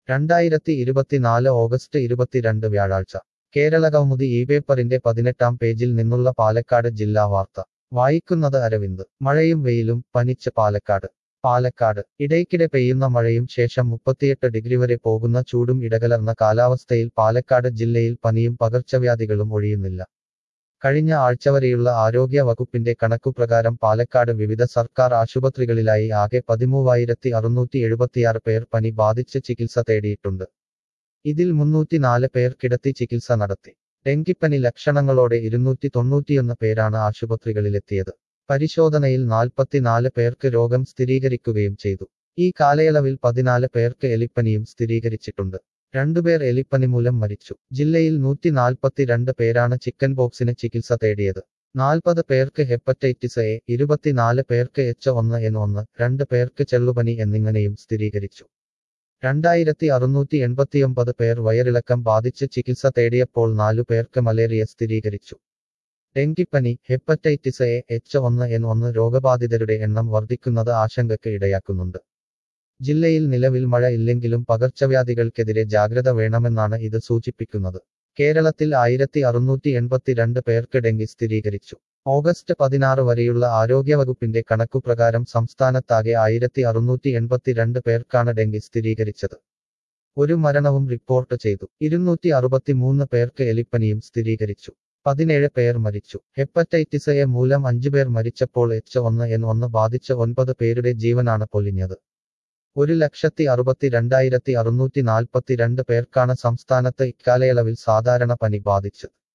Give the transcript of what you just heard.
രണ്ടായിരത്തി ഇരുപത്തിനാല് ഓഗസ്റ്റ് ഇരുപത്തിരണ്ട് വ്യാഴാഴ്ച കേരളകൗമുദി ഈ പേപ്പറിന്റെ പതിനെട്ടാം പേജിൽ നിന്നുള്ള പാലക്കാട് ജില്ലാ വാർത്ത വായിക്കുന്നത് അരവിന്ദ് മഴയും വെയിലും പനിച്ച് പാലക്കാട് പാലക്കാട് ഇടയ്ക്കിടെ പെയ്യുന്ന മഴയും ശേഷം മുപ്പത്തിയെട്ട് ഡിഗ്രി വരെ പോകുന്ന ചൂടും ഇടകലർന്ന കാലാവസ്ഥയിൽ പാലക്കാട് ജില്ലയിൽ പനിയും പകർച്ചവ്യാധികളും ഒഴിയുന്നില്ല കഴിഞ്ഞ ആഴ്ച വരെയുള്ള ആരോഗ്യ വകുപ്പിന്റെ കണക്കുപ്രകാരം പാലക്കാട് വിവിധ സർക്കാർ ആശുപത്രികളിലായി ആകെ പതിമൂവായിരത്തി അറുന്നൂറ്റി എഴുപത്തിയാറ് പേർ പനി ബാധിച്ച് ചികിത്സ തേടിയിട്ടുണ്ട് ഇതിൽ മുന്നൂറ്റിനാല് പേർ കിടത്തി ചികിത്സ നടത്തി ഡെങ്കിപ്പനി ലക്ഷണങ്ങളോടെ ഇരുന്നൂറ്റി തൊണ്ണൂറ്റിയൊന്ന് പേരാണ് ആശുപത്രികളിലെത്തിയത് പരിശോധനയിൽ നാൽപ്പത്തിനാല് പേർക്ക് രോഗം സ്ഥിരീകരിക്കുകയും ചെയ്തു ഈ കാലയളവിൽ പതിനാല് പേർക്ക് എലിപ്പനിയും സ്ഥിരീകരിച്ചിട്ടുണ്ട് രണ്ടുപേർ എലിപ്പനി മൂലം മരിച്ചു ജില്ലയിൽ നൂറ്റി നാൽപ്പത്തിരണ്ട് പേരാണ് ചിക്കൻ ബോക്സിന് ചികിത്സ തേടിയത് നാൽപ്പത് പേർക്ക് ഹെപ്പറ്റൈറ്റിസ് എ ഇരുപത്തിനാല് പേർക്ക് എച്ച് ഒന്ന് എൻ ഒന്ന് രണ്ട് പേർക്ക് ചെള്ളുപനി എന്നിങ്ങനെയും സ്ഥിരീകരിച്ചു രണ്ടായിരത്തി അറുന്നൂറ്റി എൺപത്തിയൊമ്പത് പേർ വയറിളക്കം ബാധിച്ച് ചികിത്സ തേടിയപ്പോൾ നാലു പേർക്ക് മലേറിയ സ്ഥിരീകരിച്ചു ഡെങ്കിപ്പനി ഹെപ്പറ്റൈറ്റിസ് എ എച്ച് ഒന്ന് എൻ ഒന്ന് രോഗബാധിതരുടെ എണ്ണം വർദ്ധിക്കുന്നത് ആശങ്കയ്ക്ക് ഇടയാക്കുന്നുണ്ട് ജില്ലയിൽ നിലവിൽ മഴ ഇല്ലെങ്കിലും പകർച്ചവ്യാധികൾക്കെതിരെ ജാഗ്രത വേണമെന്നാണ് ഇത് സൂചിപ്പിക്കുന്നത് കേരളത്തിൽ ആയിരത്തി അറുന്നൂറ്റി എൺപത്തിരണ്ട് പേർക്ക് ഡെങ്കി സ്ഥിരീകരിച്ചു ഓഗസ്റ്റ് പതിനാറ് വരെയുള്ള ആരോഗ്യവകുപ്പിന്റെ കണക്കുപ്രകാരം സംസ്ഥാനത്താകെ ആയിരത്തി അറുന്നൂറ്റി എൺപത്തിരണ്ട് പേർക്കാണ് ഡെങ്കി സ്ഥിരീകരിച്ചത് ഒരു മരണവും റിപ്പോർട്ട് ചെയ്തു ഇരുന്നൂറ്റി അറുപത്തിമൂന്ന് പേർക്ക് എലിപ്പനിയും സ്ഥിരീകരിച്ചു പതിനേഴ് പേർ മരിച്ചു ഹെപ്പറ്റൈറ്റിസ് എ മൂലം അഞ്ചുപേർ മരിച്ചപ്പോൾ എച്ച് ഒന്ന് എൻ ഒന്ന് ബാധിച്ച ഒൻപത് പേരുടെ ജീവനാണ് പൊലിഞ്ഞത് ഒരു ലക്ഷത്തി അറുപത്തി രണ്ടായിരത്തി അറുന്നൂറ്റി നാൽപ്പത്തിരണ്ട് പേർക്കാണ് സംസ്ഥാനത്ത് ഇക്കാലയളവിൽ സാധാരണ പനി ബാധിച്ചത്